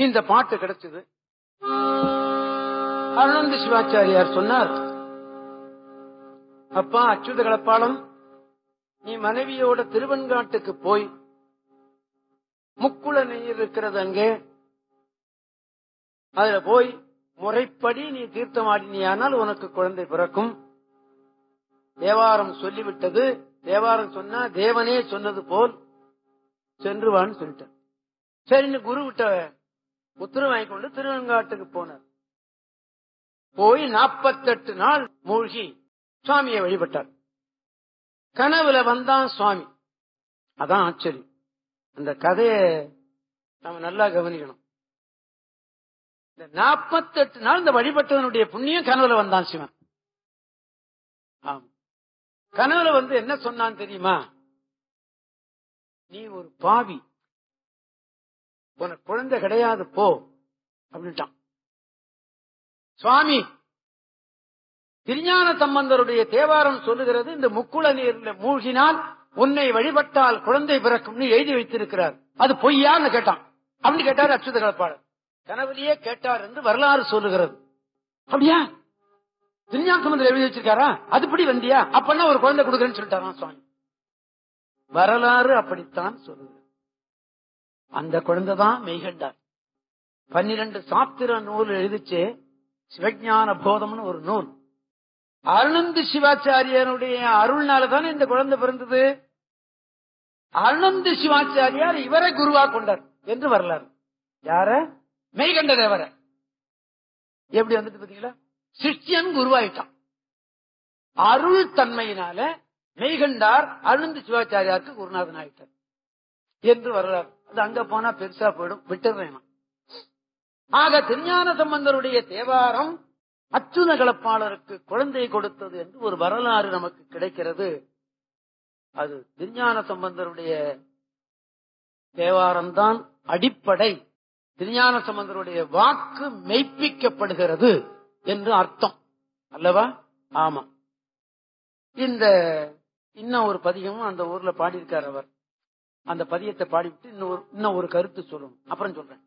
இந்த பாட்டு கிடைச்சது அருணந்த சிவாச்சாரியார் சொன்னார் அப்பா அச்சுத கலப்பாளம் நீ மனைவியோட திருவெண்காட்டுக்கு போய் முக்குள நீர் இருக்கிறது அங்கே அதுல போய் முறைப்படி நீ தீர்த்தமாடினியானால் உனக்கு குழந்தை பிறக்கும் தேவாரம் சொல்லிவிட்டது தேவாரம் சொன்னா தேவனே சொன்னது போல் சென்று வான்னு சொல்லிட்டார் சரின்னு குரு விட்ட உத்தரவு வாங்கி கொண்டு திருவெண்காட்டுக்கு போனார் போய் நாற்பத்தெட்டு நாள் மூழ்கி சுவாமியை வழிபட்டார் கனவுல வந்தான் சுவாமி அதான் ஆச்சரியம் அந்த கதையை நம்ம நல்லா கவனிக்கணும் இந்த நாற்பத்தெட்டு நாள் இந்த வழிபட்டதனுடைய புண்ணியம் கனவுல வந்தான் சிவன் ஆமா கனவுல வந்து என்ன சொன்னான் தெரியுமா நீ ஒரு பாவி உனக்கு குழந்தை கிடையாது போ அப்படின்ட்டான் சுவாமி திருஞான சம்பந்தருடைய தேவாரம் சொல்லுகிறது இந்த முக்குள நீர்ல மூழ்கினால் உன்னை வழிபட்டால் குழந்தை பிறக்கும்னு எழுதி வைத்திருக்கிறார் அது பொய்யான்னு கேட்டான் அப்படின்னு கேட்டார் அச்சுத கலப்பாளர் கனவுலயே கேட்டார் என்று வரலாறு சொல்லுகிறது அப்படியா திருஞான சம்பந்தர் எழுதி வச்சிருக்காரா அதுபடி வந்தியா அப்பன்னா ஒரு குழந்தை கொடுக்குறேன்னு சொல்லிட்டாராம் சுவாமி வரலாறு அப்படித்தான் சொல்லுது அந்த குழந்தை தான் மெய்கண்டார் பன்னிரண்டு சாத்திர நூல் எழுதிச்சு சிவஞான போதம்னு ஒரு நூல் அருணந்தி சிவாச்சாரியனுடைய அருள்னால தானே இந்த குழந்தை பிறந்தது அருணந்தி சிவாச்சாரியார் இவரை குருவா கொண்டார் என்று வரலாறு யார மெய்கண்ட தேவர எப்படி வந்துட்டு பாத்தீங்களா சிஷ்யன் குருவாயிட்டான் அருள் தன்மையினால மெய்கண்டார் அருணந்தி சிவாச்சாரியாருக்கு குருநாதன் ஆயிட்டார் என்று வரலாறு அது அங்க போனா பெருசா போயிடும் விட்டுறேன் நான். ஆக திருஞான சம்பந்தருடைய தேவாரம் அச்சுத கலப்பாளருக்கு குழந்தை கொடுத்தது என்று ஒரு வரலாறு நமக்கு கிடைக்கிறது அது திருஞான சம்பந்தருடைய தேவாரம் தான் அடிப்படை திருஞான சம்பந்தருடைய வாக்கு மெய்ப்பிக்கப்படுகிறது என்று அர்த்தம் அல்லவா ஆமா இந்த இன்னும் ஒரு பதிகமும் அந்த ஊர்ல பாடியிருக்கார் அவர் அந்த பதியத்தை பாடிவிட்டு இன்னும் ஒரு இன்னும் ஒரு கருத்து சொல்லணும் அப்புறம் சொல்றேன்